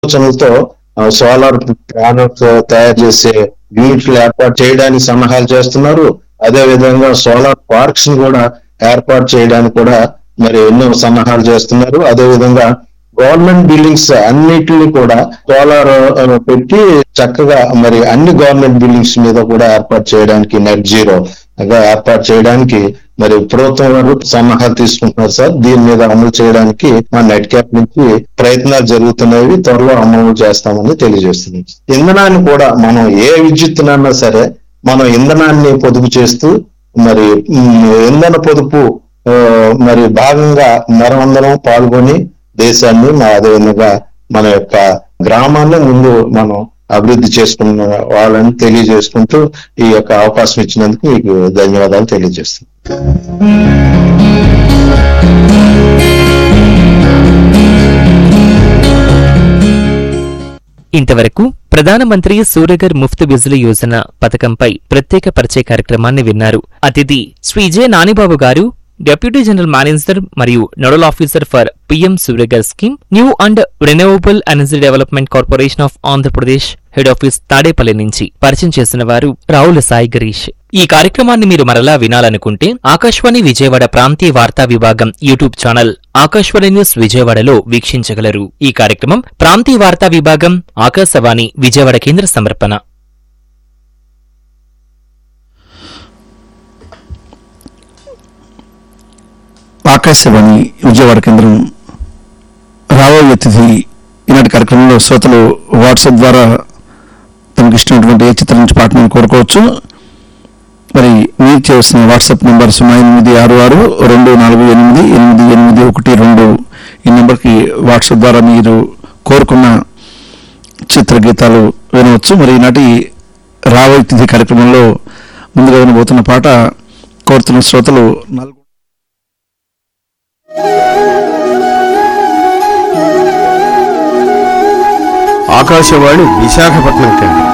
ఆలోచనలతో solar panels తయారు చేసే యూనిట్లు ఏర్పాటు చేయడానికి సన్నాహాలు చేస్తున్నారు అదే విధంగా సోలార్ పార్క్స్ ని కూడా ఏర్పాటు చేయడానికి కూడా మరి ఎన్నో సన్నాహాలు చేస్తున్నారు అదే విధంగా గవర్నమెంట్ బిల్డింగ్స్ అన్నిటిని కూడా సోలార్ పెట్టి చక్కగా మరి అన్ని గవర్నమెంట్ బిల్డింగ్స్ మీద కూడా ఏర్పాటు చేయడానికి నెట్ జీరో గా ఏర్పాటు చేయడానికి మరి ప్రభుత్వం వారు సన్నాహాలు తీసుకుంటున్నారు సార్ దీని మీద అమలు చేయడానికి మా నెట్ క్యాప్ నుంచి ప్రయత్నాలు జరుగుతున్నవి త్వరలో అమలు చేస్తామని తెలియజేస్తుంది ఇంధనాన్ని కూడా మనం ఏ విద్యుత్తునన్నా సరే మనం ఇంధనాన్ని పొదుపు చేస్తూ మరి ఉమ్, ఇంధన పొదుపు ఆ, మరి భాగంగా మనందరం పాల్గొని దేశాన్ని మా అదేవిధంగా మన యొక్క గ్రామాన్ని ముందు మనం అభివృద్ధి చేసుకున్న వాళ్ళని తెలియజేసుకుంటూ ఈ యొక్క అవకాశం ఇచ్చినందుకు మీకు ధన్యవాదాలు తెలియజేస్తున్నాను ఇంతవరకు ప్రధానమంత్రి సూర్యగర్ ముఫ్త్ బిజ్లీ యోజన పథకంపై ప్రత్యేక పరిచయ కార్యక్రమాన్ని విన్నారు అతిథి శ్రీ జె నానిబాబు గారు డెప్యూటీ జనరల్ మేనేజర్ మరియు nodal officer for PM Surya Ghar scheme new and renewable energy development corporation of Andhra Pradesh head office Tadepalli నుంచి పరిచయం చేసిన వారు రావుల సాయి గిరీష్ ఈ కార్యక్రమాన్ని మీరు మరలా వినాలనుకుంటే ఆకాశవాణి విజయవాడ ప్రాంతీయ వార్తా విభాగం యూట్యూబ్ ఛానల్ ఆకాశవాణి న్యూస్ విజయవాడలో వీక్షించగలరు ఈ కార్యక్రమం ప్రాంతీయ వార్తా విభాగం ఆకాశవాణి విజయవాడ కేంద్ర సమర్పణ ఆకాశవాణి విజయవాడ కేంద్రం రాబోయే తిథి ఈనాటి కార్యక్రమంలో శ్రోతలు వాట్సాప్ ద్వారా తమకు ఇష్టమైనటువంటి ఏ చిత్రం నుంచి పాటను కోరుకోవచ్చు మరి మీరు చేయవలసిన వాట్సాప్ నెంబర్ సున్నా ఎనిమిది ఆరు ఆరు రెండు నాలుగు ఎనిమిది ఎనిమిది ఎనిమిది ఒకటి రెండు ఈ నెంబర్కి వాట్సాప్ ద్వారా మీరు కోరుకున్న చిత్ర గీతాలు వినవచ్చు మరి ఈనాటి రాబోయే తిథి కార్యక్రమంలో ముందుగా వినబోతున్న పాట కోరుతున్న శ్రోతలు నల్గొండ ఆకాశవాణి విశాఖపట్నం కేంద్రం